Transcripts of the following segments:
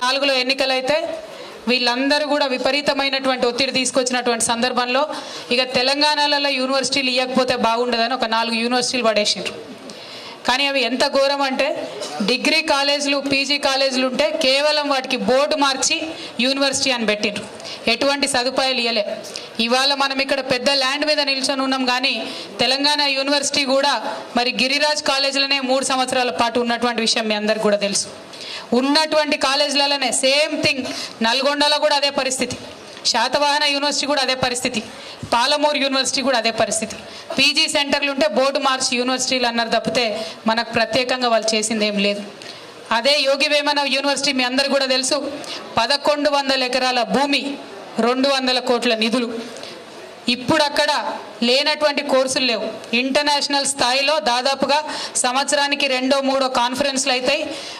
నాలుగులో ఎన్నికలైతే వీళ్ళందరూ కూడా విపరీతమైనటువంటి ఒత్తిడి తీసుకొచ్చినటువంటి సందర్భంలో ఇక తెలంగాణలలో యూనివర్సిటీలు ఇవ్వకపోతే బాగుండదని ఒక నాలుగు యూనివర్సిటీలు పడేసిండ్రు కానీ అవి ఎంత ఘోరం అంటే డిగ్రీ కాలేజీలు పీజీ కాలేజీలు ఉంటే కేవలం వాటికి బోర్డు మార్చి యూనివర్సిటీ అని పెట్టిండ్రు ఎటువంటి సదుపాయాలు ఇవ్వలే ఇవాళ మనం ఇక్కడ పెద్ద ల్యాండ్ మీద నిల్చొని ఉన్నాం కానీ తెలంగాణ యూనివర్సిటీ కూడా మరి గిరిరాజ్ కాలేజీలోనే మూడు సంవత్సరాల పాటు ఉన్నటువంటి విషయం మీ అందరికి కూడా తెలుసు ఉన్నటువంటి కాలేజీలలోనే సేమ్ థింగ్ నల్గొండలో కూడా అదే పరిస్థితి శాతవాహన యూనివర్సిటీ కూడా అదే పరిస్థితి పాలమూరు యూనివర్సిటీ కూడా అదే పరిస్థితి పీజీ సెంటర్లు ఉంటే బోర్డు మార్చి యూనివర్సిటీలు అన్నారు తప్పితే మనకు ప్రత్యేకంగా వాళ్ళు చేసింది ఏం లేదు అదే యోగి వేమన యూనివర్సిటీ మీ అందరు కూడా తెలుసు పదకొండు వందల ఎకరాల భూమి రెండు వందల కోట్ల నిధులు ఇప్పుడు అక్కడ లేనటువంటి కోర్సులు లేవు ఇంటర్నేషనల్ స్థాయిలో దాదాపుగా సంవత్సరానికి రెండో మూడో కాన్ఫరెన్స్లు అవుతాయి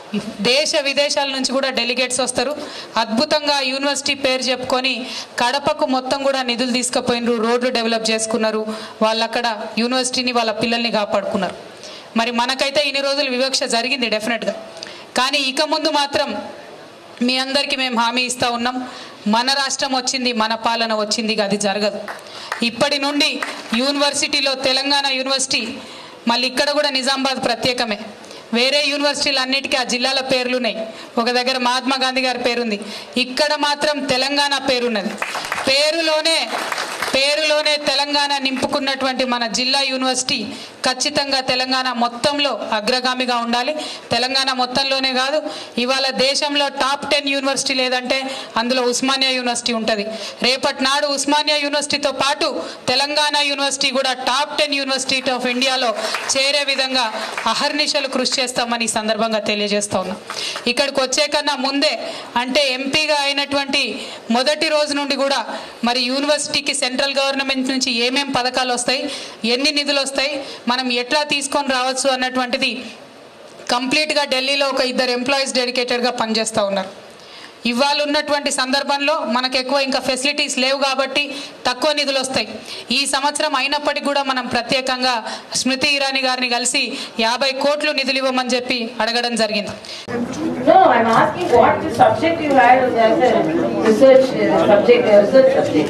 దేశ విదేశాల నుంచి కూడా డెలిగేట్స్ వస్తారు అద్భుతంగా ఆ యూనివర్సిటీ పేరు చెప్పుకొని కడపకు మొత్తం కూడా నిధులు తీసుకుపోయినారు రోడ్లు డెవలప్ చేసుకున్నారు వాళ్ళు అక్కడ యూనివర్సిటీని వాళ్ళ పిల్లల్ని కాపాడుకున్నారు మరి మనకైతే ఇన్ని రోజులు వివక్ష జరిగింది డెఫినెట్గా కానీ ఇక ముందు మాత్రం మీ అందరికీ మేము హామీ ఇస్తా ఉన్నాం మన రాష్ట్రం వచ్చింది మన పాలన వచ్చింది ఇక అది జరగదు ఇప్పటి నుండి యూనివర్సిటీలో తెలంగాణ యూనివర్సిటీ మళ్ళీ ఇక్కడ కూడా నిజామాబాద్ ప్రత్యేకమే వేరే యూనివర్సిటీలు అన్నిటికీ ఆ జిల్లాల పేర్లు ఉన్నాయి ఒక దగ్గర మహాత్మా గాంధీ గారి పేరుంది ఇక్కడ మాత్రం తెలంగాణ పేరున్నది పేరులోనే పేరులోనే తెలంగాణ నింపుకున్నటువంటి మన జిల్లా యూనివర్సిటీ ఖచ్చితంగా తెలంగాణ మొత్తంలో అగ్రగామిగా ఉండాలి తెలంగాణ మొత్తంలోనే కాదు ఇవాళ దేశంలో టాప్ టెన్ యూనివర్సిటీ లేదంటే అందులో ఉస్మానియా యూనివర్సిటీ ఉంటుంది రేపటి నాడు ఉస్మానియా యూనివర్సిటీతో పాటు తెలంగాణ యూనివర్సిటీ కూడా టాప్ టెన్ యూనివర్సిటీ ఆఫ్ ఇండియాలో చేరే విధంగా అహర్నిశలు కృషి చేస్తామని ఈ సందర్భంగా తెలియజేస్తా ఉన్నాం ఇక్కడికి వచ్చే కన్నా ముందే అంటే ఎంపీగా అయినటువంటి మొదటి రోజు నుండి కూడా మరి యూనివర్సిటీకి సెంట్రల్ గవర్నమెంట్ నుంచి ఏమేం పథకాలు వస్తాయి ఎన్ని నిధులు వస్తాయి మనం ఎట్లా తీసుకొని రావచ్చు అన్నటువంటిది కంప్లీట్గా ఢిల్లీలో ఒక ఇద్దరు ఎంప్లాయీస్ డెడికేటెడ్గా పనిచేస్తూ ఉన్నారు ఇవాళ ఉన్నటువంటి సందర్భంలో మనకు ఎక్కువ ఇంకా ఫెసిలిటీస్ లేవు కాబట్టి తక్కువ నిధులు వస్తాయి ఈ సంవత్సరం అయినప్పటికీ కూడా మనం ప్రత్యేకంగా స్మృతి ఇరానీ గారిని కలిసి యాభై కోట్లు నిధులు ఇవ్వమని చెప్పి అడగడం జరిగింది No, I'm asking what the subject you had as a research uh, subject, uh, research subject.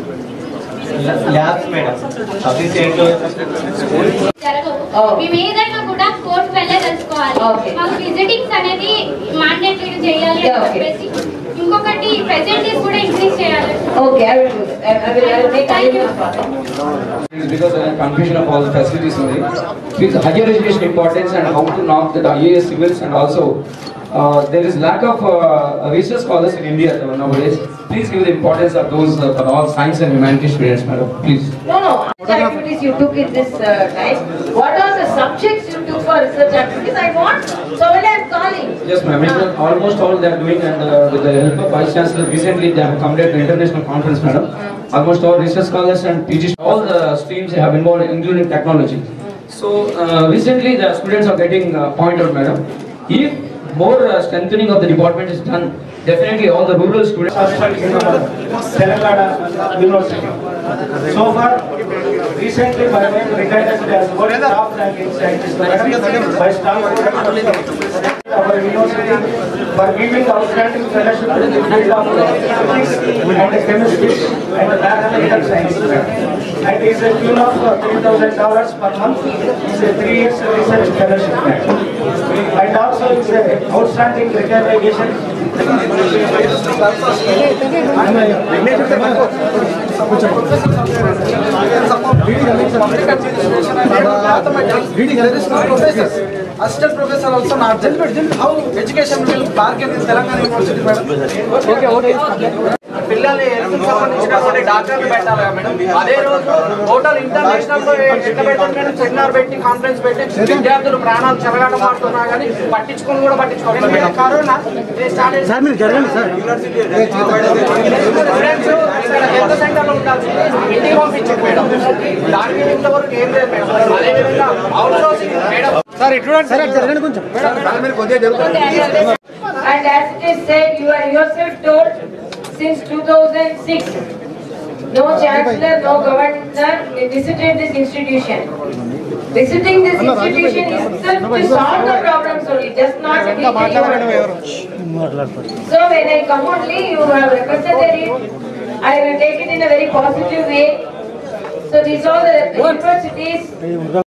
Labs madam sufficient జరగవు Oh. మేము ఏదైనా కూడా కోర్టు వెళ్ళే తెలుసుకోవాలి Okay. మాకు విజిటింగ్స్ అనేది మాండేటరీ చేయాలి అని Yeah, okay. చెప్పేసి ఇంకొకటి ఫెసిలిటీస్ కూడా ఇంక్రీజ్ చేయాలి Okay, I will do that. I I will, I will make Thank you. arrangements for that. It's because of the confusion of all the facilities only. With higher education importance and how to knock the IAS civils and also uh, there is lack of uh, research scholars in India nowadays. Please give the importance of those uh, for all science and humanities students, madam. Please. No, no, the activities you took in this uh, time, what are the subjects you took for research activities? I want, so when I'm calling. Yes, ma'am. It's Ah. almost all they are doing, and uh, with the help of Vice Chancellor, recently they have conducted an international conference, madam. Almost all research scholars and PG, all the streams have involved, including technology. So uh, recently, the students are getting uh, point out, madam. If more uh, strengthening of the department is done, definitely all the rural students. Telangana University. So far, recently my name regarded as one staff ranking scientist by staff our university for giving outstanding fellowship in the field of physics and chemistry and mathematical science. And is a tune of three thousand dollars per month. It's a three years research fellowship. And also it's a outstanding recognition Assistant professor also not there. How education will target in Telangana University, madam? Okay, okay. పిల్లల్ని health సంబంధించినటువంటి డాక్టర్లు పెట్టాలి కదా madam అదే రోజు total international లో ఎట్లా పెడతాం మేడం సెమినార్ పెట్టి కాన్ఫరెన్స్ పెట్టి విద్యార్థులు ప్రాణాలు చెలగాట మారుతున్నా కానీ పట్టించుకొని కూడా పట్టించుకోవాలి మేడం కరోనా సార్ మీరు జరగండి సార్ స్టూడెంట్స్ ఇక్కడ హెల్త్ సెంటర్ లో ఉండాల్సి ఇంటికి పంపించారు మేడం దానికి ఇంతవరకు ఏం లేదు మేడం అదేవిధంగా అవుట్ సోర్సింగ్ మేడం సార్ ఇటువంటి సార్ జరగండి కొంచెం మేడం మీరు కొద్దిగా జరుగుతుంది And as it is said, you are yourself told, since 2006, no chancellor, no governor visited this institution. Visiting this institution is to solve the problems only, just not to be anyone. So when I come only, you have represented it, I will take it in a very positive way. So these are the universities